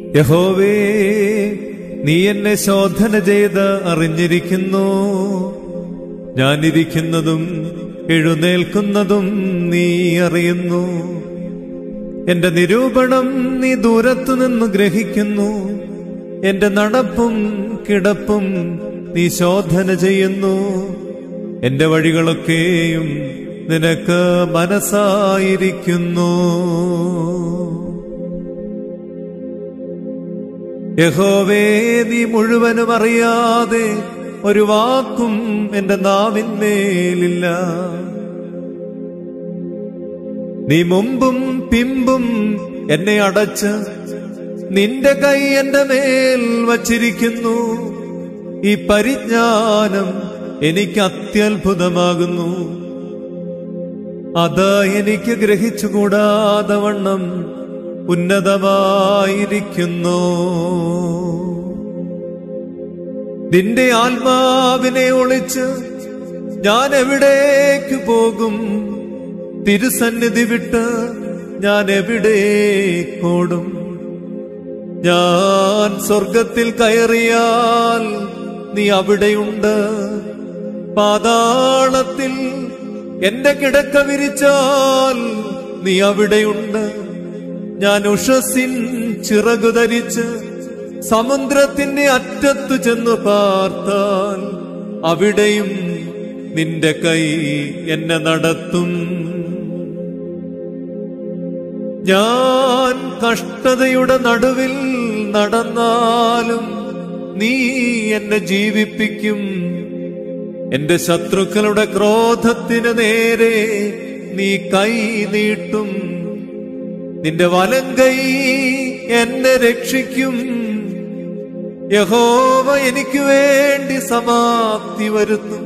യഹോവേ നീ എന്നെ ശോധന ചെയ്ത് അറിഞ്ഞിരിക്കുന്നു ഞാനിരിക്കുന്നതും എഴുന്നേൽക്കുന്നതും നീ അറിയുന്നു എന്റെ നിരൂപണം നീ ദൂരത്തു നിന്ന് ഗ്രഹിക്കുന്നു എന്റെ നടപ്പും കിടപ്പും നീ ശോധന ചെയ്യുന്നു എന്റെ വഴികളൊക്കെയും നിനക്ക് മനസ്സായിരിക്കുന്നു യഹോവേ നീ മുഴുവനും അറിയാതെ ഒരു വാക്കും എന്റെ നാവിന്മേലില്ല നീ മുമ്പും പിമ്പും എന്നെ അടച്ച് നിന്റെ കൈ എന്റെ മേൽ വച്ചിരിക്കുന്നു ഈ പരിജ്ഞാനം എനിക്ക് അത്യത്ഭുതമാകുന്നു അത് എനിക്ക് ഗ്രഹിച്ചുകൂടാതെ വണ്ണം ഉന്നതമായിരിക്കുന്നു നിന്റെ ആത്മാവിനെ ഒളിച്ച് ഞാൻ എവിടേക്ക് പോകും തിരുസന്നിധി വിട്ട് ഞാൻ എവിടേക്കോടും ഞാൻ സ്വർഗത്തിൽ കയറിയാൽ നീ അവിടെയുണ്ട് പാതാളത്തിൽ എന്റെ കിടക്ക വിരിച്ചാൽ നീ അവിടെയുണ്ട് ഞാൻ ഉഷസിൻ ചിറകു ധരിച്ച് സമുദ്രത്തിന്റെ അറ്റത്തു ചെന്ന് പാർത്താൽ അവിടെയും നിന്റെ കൈ എന്നെ നടത്തും ഞാൻ കഷ്ടതയുടെ നടുവിൽ നടന്നാലും നീ എന്നെ ജീവിപ്പിക്കും എന്റെ ശത്രുക്കളുടെ ക്രോധത്തിന് നേരെ നീ കൈ നീട്ടും നിന്റെ വലം കൈ എന്നെ രക്ഷിക്കും യഹോവ എനിക്ക് വേണ്ടി സമാപ്തി വരുത്തും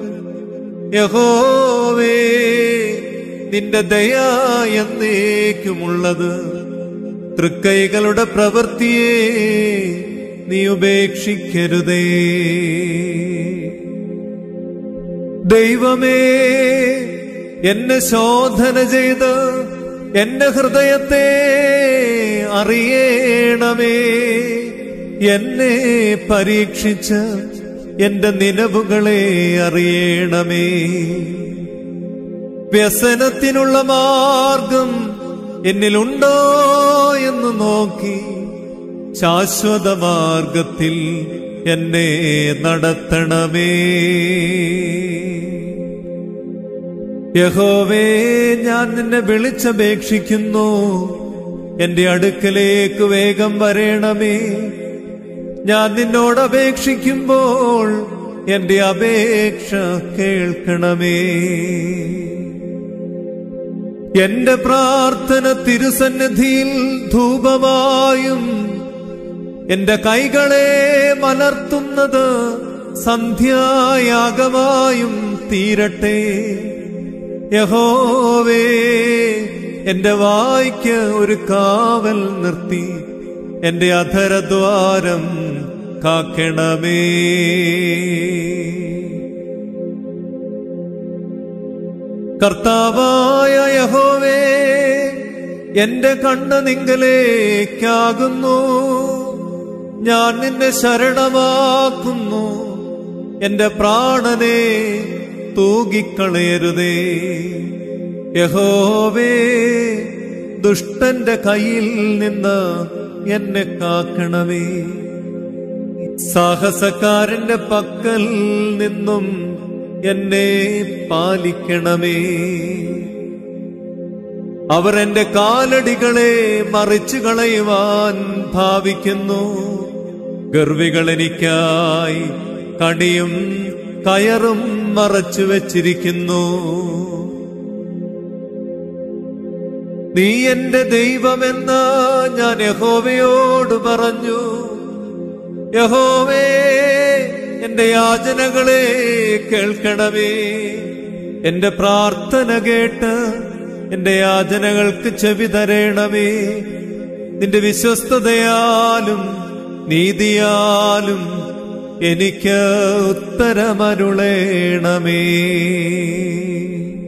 യഹോവേ നിന്റെ ദയ എന്നേക്കുമുള്ളത് തൃക്കൈകളുടെ പ്രവൃത്തിയെ നീ ഉപേക്ഷിക്കരുതേ ദൈവമേ എന്നെ ശോധന ചെയ്ത് എന്റെ ഹൃദയത്തെ അറിയണമേ എന്നെ പരീക്ഷിച്ച് എന്റെ നിലവുകളെ അറിയണമേ വ്യസനത്തിനുള്ള മാർഗം എന്നിലുണ്ടോ എന്ന് നോക്കി ശാശ്വത മാർഗത്തിൽ എന്നെ നടത്തണമേ യഹോവേ ഞാൻ നിന്നെ വിളിച്ചപേക്ഷിക്കുന്നു എന്റെ അടുക്കലേക്ക് വേഗം വരേണമേ ഞാൻ നിന്നോട് അപേക്ഷിക്കുമ്പോൾ എന്റെ അപേക്ഷ കേൾക്കണമേ എന്റെ പ്രാർത്ഥന തിരുസന്നിധിയിൽ ധൂപമായും എന്റെ കൈകളെ മലർത്തുന്നത് സന്ധ്യായാഗമായും തീരട്ടെ യഹോവേ എന്റെ വായ്ക്ക് ഒരു കാവൽ നിർത്തി എന്റെ അധരദ്വാരം കാക്കണമേ കർത്താവായ യഹോവേ എന്റെ കണ്ണ് നിങ്കലേക്കാകുന്നു ഞാൻ നിന്നെ ശരണമാക്കുന്നു എന്റെ പ്രാണനെ തൂകിക്കളയരുതേ യഹോവേ ദുഷ്ടന്റെ കയ്യിൽ നിന്ന് എന്നെ കാക്കണമേ സാഹസക്കാരന്റെ പക്കൽ നിന്നും എന്നെ പാലിക്കണമേ അവർ എന്റെ കാലടികളെ മറിച്ചു കളയുവാൻ ഭാവിക്കുന്നു ഗർവികൾ എനിക്കായി കടിയും കയറും മറച്ചു വെച്ചിരിക്കുന്നു നീ എന്റെ ദൈവമെന്ന് ഞാൻ യഹോവയോട് പറഞ്ഞു യഹോവേ എന്റെ യാചനകളെ കേൾക്കണമേ എന്റെ പ്രാർത്ഥന കേട്ട് എന്റെ യാചനകൾക്ക് ചെവി തരേണമേ നിന്റെ വിശ്വസ്തതയാലും നീതിയാലും എനിക്ക് ഉത്തരമരുളേണമേ